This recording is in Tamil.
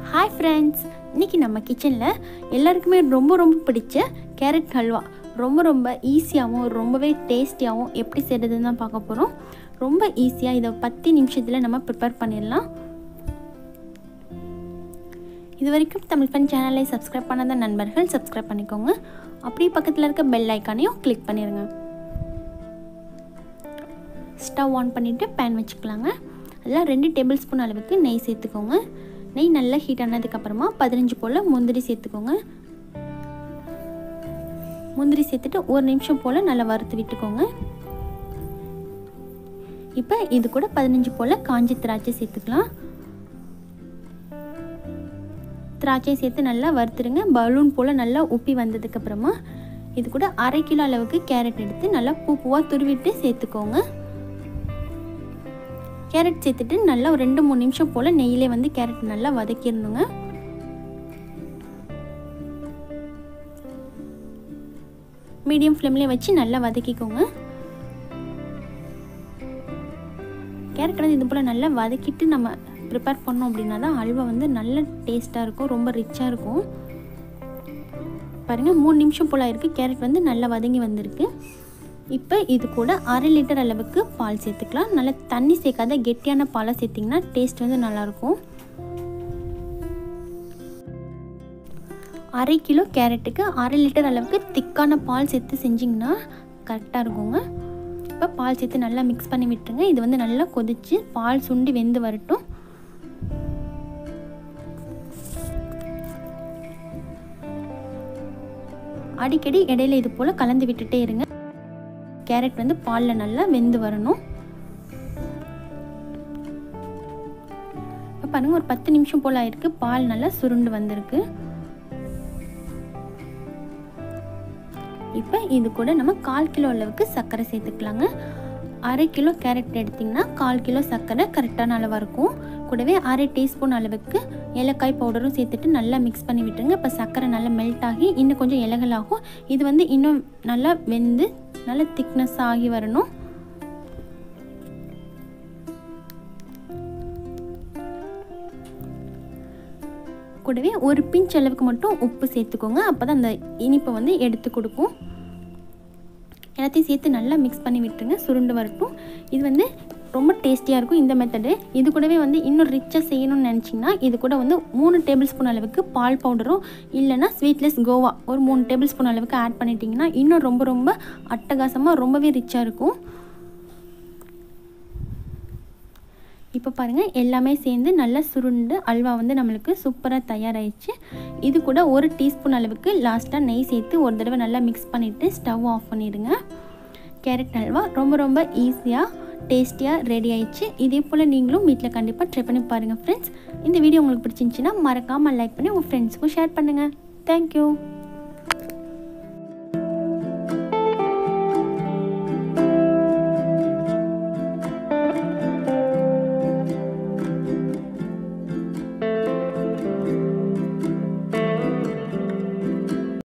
ஹாய் ஃப்ரெண்ட்ஸ் இன்றைக்கி நம்ம கிச்சனில் எல்லாருக்குமே ரொம்ப ரொம்ப பிடிச்ச கேரட் ஹல்வா ரொம்ப ரொம்ப ஈஸியாகவும் ரொம்பவே டேஸ்டியாகவும் எப்படி செய்கிறதுன்னு தான் பார்க்க போகிறோம் ரொம்ப ஈஸியாக இதை பத்து நிமிஷத்தில் நம்ம ப்ரிப்பேர் பண்ணிடலாம் இது வரைக்கும் தமிழ் ஃபன் சேனலை சப்ஸ்கிரைப் பண்ணாத நண்பர்கள் சப்ஸ்கிரைப் பண்ணிக்கோங்க அப்படியே பக்கத்தில் இருக்க பெல் ஐக்கானையும் கிளிக் பண்ணிடுங்க ஸ்டவ் ஆன் பண்ணிவிட்டு பேன் வச்சுக்கலாங்க அதில் ரெண்டு டேபிள் ஸ்பூன் அளவுக்கு நெய் சேர்த்துக்கோங்க நெய் நல்லா ஹீட் ஆனதுக்கப்புறமா பதினஞ்சு போல் முந்திரி சேர்த்துக்கோங்க முந்திரி சேர்த்துட்டு ஒரு நிமிஷம் போல் நல்லா வறுத்து விட்டுக்கோங்க இப்போ இது கூட பதினஞ்சு போல் காஞ்சி திராட்சை சேர்த்துக்கலாம் திராட்சை சேர்த்து நல்லா வறுத்துருங்க பலூன் போல் நல்லா உப்பி வந்ததுக்கப்புறமா இது கூட அரை கிலோ அளவுக்கு கேரட் எடுத்து நல்லா பூ பூவாக துருவிட்டு சேர்த்துக்கோங்க கேரட் சேர்த்துட்டு நல்லா ஒரு ரெண்டு மூணு நிமிஷம் போல் நெய்யிலே வந்து கேரட் நல்லா வதக்கிடணுங்க மீடியம் ஃப்ளேம்லேயே வச்சு நல்லா வதக்கிக்கோங்க கேரட் வந்து இது போல் நல்லா வதக்கிட்டு நம்ம ப்ரிப்பேர் பண்ணோம் அப்படின்னா தான் அல்வா வந்து நல்ல டேஸ்ட்டாக இருக்கும் ரொம்ப ரிச்சாக இருக்கும் பாருங்கள் மூணு நிமிஷம் போல் இருக்குது கேரட் வந்து நல்லா வதங்கி வந்திருக்கு இப்போ இது கூட அரை லிட்டர் அளவுக்கு பால் சேர்த்துக்கலாம் நல்லா தண்ணி சேர்க்காத கெட்டியான பாலை சேர்த்திங்கன்னா டேஸ்ட் வந்து நல்லாயிருக்கும் அரை கிலோ கேரட்டுக்கு அரை லிட்டர் அளவுக்கு திக்கான பால் சேர்த்து செஞ்சிங்கன்னா கரெக்டாக இருக்குங்க இப்போ பால் சேர்த்து நல்லா மிக்ஸ் பண்ணி விட்டுருங்க இது வந்து நல்லா கொதித்து பால் சுண்டி வெந்து வரட்டும் அடிக்கடி இடையில இது போல் கலந்து விட்டுட்டே இருங்க கேரட் வந்து பாலில் நல்லா வெந்து வரணும் இப்போ பாருங்கள் ஒரு பத்து நிமிஷம் போல் ஆயிருக்கு பால் நல்லா சுருண்டு வந்திருக்கு இப்போ இது கூட நம்ம கால் கிலோ அளவுக்கு சர்க்கரை சேர்த்துக்கலாங்க அரை கிலோ கேரட் எடுத்திங்கன்னா கால் கிலோ சர்க்கரை கரெக்டான அளவாக இருக்கும் கூடவே அரை டீஸ்பூன் அளவுக்கு ஏலக்காய் பவுடரும் சேர்த்துட்டு நல்லா மிக்ஸ் பண்ணி விட்டுருங்க இப்போ சர்க்கரை நல்லா மெல்ட் ஆகி இன்னும் கொஞ்சம் இலகலாகும் இது வந்து இன்னும் நல்லா வெந்து நல்ல திக்னஸ் ஆகி வரணும் கூடவே ஒரு பிஞ்ச் அளவுக்கு மட்டும் உப்பு சேர்த்துக்கோங்க அப்போ தான் அந்த இனிப்பை வந்து எடுத்து கொடுக்கும் எல்லாத்தையும் சேர்த்து நல்லா மிக்ஸ் பண்ணி விட்டுருங்க சுருண்டு வரட்டும் இது வந்து ரொம்ப டேஸ்டியாக இருக்கும் இந்த மெத்தடு இது கூடவே வந்து இன்னும் ரிச்சாக செய்யணும்னு நினச்சிங்கன்னா இது கூட வந்து மூணு டேபிள் ஸ்பூன் அளவுக்கு பால் பவுடரும் இல்லைனா ஸ்வீட்லெஸ் கோவா ஒரு மூணு டேபிள் ஸ்பூன் அளவுக்கு ஆட் பண்ணிட்டீங்கன்னா இன்னும் ரொம்ப ரொம்ப அட்டகாசமாக ரொம்பவே ரிச்சாக இருக்கும் இப்போ பாருங்கள் எல்லாமே சேர்ந்து நல்லா சுருண்டு அல்வா வந்து நம்மளுக்கு சூப்பராக தயாராகிடுச்சு இது கூட ஒரு டீஸ்பூன் அளவுக்கு லாஸ்ட்டாக நெய் சேர்த்து ஒரு தடவை நல்லா மிக்ஸ் பண்ணிவிட்டு ஸ்டவ் ஆஃப் பண்ணிவிடுங்க கேரட் அல்வா ரொம்ப ரொம்ப ஈஸியாக டேஸ்டியாக ரெடி ஆயிடுச்சு இதே போல் நீங்களும் வீட்டில் கண்டிப்பாக ட்ரை பண்ணி பாருங்கள் ஃப்ரெண்ட்ஸ் இந்த வீடியோ உங்களுக்கு பிடிச்சிருந்துச்சின்னா மறக்காமல் லைக் பண்ணி உங்கள் ஃப்ரெண்ட்ஸுக்கும் ஷேர் பண்ணுங்கள் தேங்க்யூ